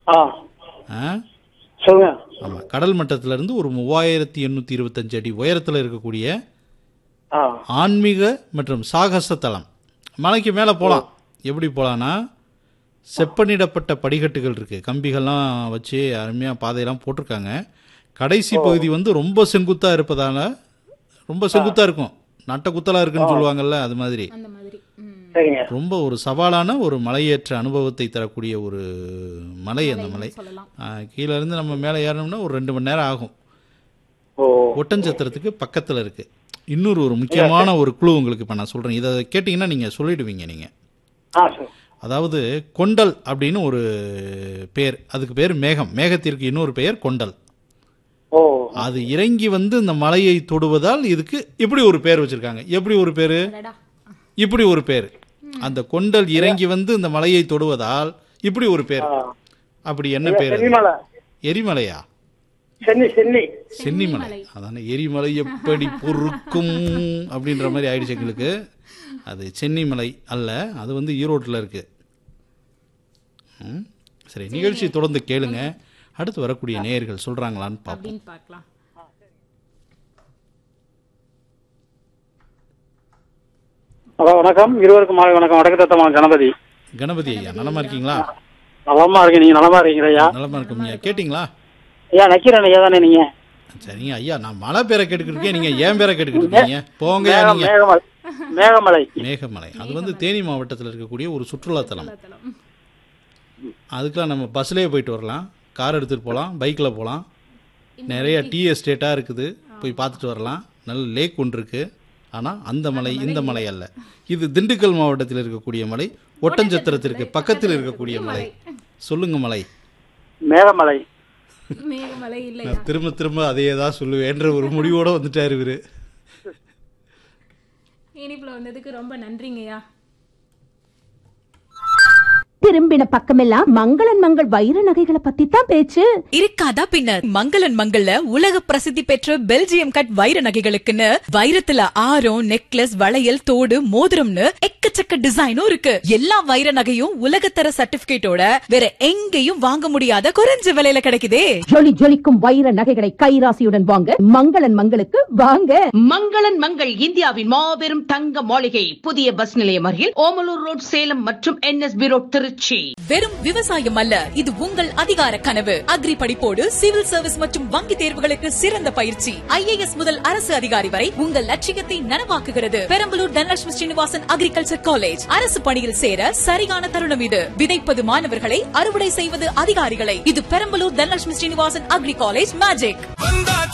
ஆ ஆ சொல்லுங்க ஆமாம் கடல் மட்டத்திலிருந்து ஒரு மூவாயிரத்தி எண்ணூற்றி இருபத்தஞ்சு அடி உயரத்தில் இருக்கக்கூடிய ஆ ஆன்மீக மற்றும் சாகச தலம் மலைக்கு மேலே போகலாம் எப்படி போகலான்னா செப்பனிடப்பட்ட படிக்கட்டுகள் இருக்குது கம்பிகள்லாம் வச்சு அருமையாக பாதையெல்லாம் போட்டிருக்காங்க கடைசி பகுதி வந்து ரொம்ப செங்குத்தாக இருப்பதால ரொம்ப செங்குத்தாக இருக்கும் நட்ட குத்தலாக இருக்குன்னு சொல்லுவாங்கல்ல அது மாதிரி அந்த மாதிரி ம். சரிங்க ரொம்ப ஒரு சவாலான ஒரு மலையேற்ற அனுபவத்தை தரக்கூடிய ஒரு மலை அந்த மலை சொல்லலாம் ஆ, கீழே இருந்து நம்ம மேலே ஏறணும்னா ஒரு ரெண்டு மணி நேரம் ஆகும் ஓ ஒட்டஞ்சத்திரத்துக்கு பக்கத்தில் இருக்கு இன்னொரு ஒரு முக்கியமான ஒரு குழு உங்களுக்கு இப்போ நான் சொல்கிறேன் இதை கேட்டிங்கன்னா நீங்கள் சொல்லிடுவீங்க நீங்கள் ஆ சார் அதாவது கொண்டல் அப்படின்னு ஒரு பேர் அதுக்கு பேர் மேகம் மேகத்திற்கு இன்னொரு பெயர் கொண்டல் ஓ அது இறங்கி வந்து இந்த மலையை தொடுவதால் இதுக்கு இப்படி ஒரு பேர் வச்சிருக்காங்க எப்படி ஒரு பேர் அடடா இப்படி ஒரு பேர் அந்த கொண்டல் இறங்கி வந்து இந்த மலையை தொடுவதால் இப்படி ஒரு பேர் ஆ. அப்படி என்ன பேர் அது? சென்னிமலை எரிமலையா சென்னி சென்னி சென்னிமலை அதானே எரிமலை எப்படி பொறுக்கும் அப்படின்ற மாதிரி ஆயிடுச்சு எங்களுக்கு அது சென்னிமலை அல்ல அது வந்து ஈரோட்டில் இருக்கு ம், சரி நிகழ்ச்சி தொடர்ந்து கேளுங்க அடுத்து வரக்கூடிய நேயர்கள் சொல்றாங்களான்னு பார்ப்போம் அப்படின்னு பார்க்கலாம் ஹலோ வணக்கம் இருவருக்கும் மாலை வணக்கம் வடக்கு கணபதி கணபதி ஐயா நலமா இருக்கீங்களா நலமா இருக்கேன் நீங்க நலமா இருக்கீங்க ஐயா நலமா இருக்கும் ஐயா கேட்டிங்களா ஐயா நக்கீரன் ஐயா தானே நீங்க சரிங்க ஐயா நான் மலை பேரை கேட்டுக்கிட்டு இருக்கேன் நீங்க ஏன் பேரை கேட்டுக்கிட்டு இருக்கீங்க போங்க மேகம் நீங்க மேகமலை மேகமலை மேகமலை அது வந்து தேனி மாவட்டத்தில் இருக்கக்கூடிய ஒரு சுற்றுலாத்தலம் தலம் அதுக்கெலாம் நம்ம பஸ்லேயே போயிட்டு வரலாம் கார் எடுத்துகிட்டு போகலாம் பைக்கில் போகலாம் நிறைய டீ எஸ்டேட்டாக இருக்குது போய் பார்த்துட்டு வரலாம் நல்ல லேக் ஒன்று இருக்குது ஆனால் அந்த மலை இந்த மலை அல்ல இது திண்டுக்கல் மாவட்டத்தில் இருக்கக்கூடிய மலை ஒட்டஞ்சத்திரத்திற்கு பக்கத்தில் இருக்கக்கூடிய மலை சொல்லுங்க மலை மேகமலை மேகமலை இல்லையா நான் திரும்ப திரும்ப அதே தான் சொல்லுவேன்ற ஒரு முடிவோடு வந்துட்டார் இவரு இனிப்புல வந்ததுக்கு ரொம்ப நன்றிங்கய்யா திரும்பின பக்கமெல்லாம் மங்களன் மங்கள் வைர நகைகளை பத்தி தான் பேச்சு இருக்காதா பின்ன மங்களன் மங்கள்ல உலக பிரசித்தி பெற்ற பெல்ஜியம் கட் வைர நகைகளுக்குன்னு வைரத்துல ஆரம் நெக்லஸ் வளையல் தோடு மோதிரம்னு எக்கச்சக்க டிசைனும் இருக்கு எல்லா வைர நகையும் உலகத்தர சர்டிபிகேட்டோட வேற எங்கேயும் வாங்க முடியாத குறைஞ்ச விலையில கிடைக்குதே ஜொலி ஜொலிக்கும் வைர நகைகளை கைராசியுடன் வாங்க மங்களன் மங்களுக்கு வாங்க மங்களன் மங்கள் இந்தியாவின் மாபெரும் தங்க மாளிகை புதிய பஸ் நிலையம் அருகில் ஓமலூர் ரோட் சேலம் மற்றும் என்எஸ்பி ரோட் திருச்சி வெறும் விவசாயம் அல்ல இது உங்கள் அதிகார கனவு அக்ரி படிப்போடு சிவில் சர்வீஸ் மற்றும் வங்கி தேர்வுகளுக்கு சிறந்த பயிற்சி ஐஏஎஸ் முதல் அரசு அதிகாரி வரை உங்கள் லட்சியத்தை நனவாக்குகிறது பெரம்பலூர் தனலட்சுமி ஸ்ரீனிவாசன் அக்ரிகல்ச்சர் காலேஜ் அரசு பணியில் சேர சரியான தருணம் இது விதைப்பது மாணவர்களை அறுவடை செய்வது அதிகாரிகளை இது Perambalur Dhanalakshmi Srinivasan agri college magic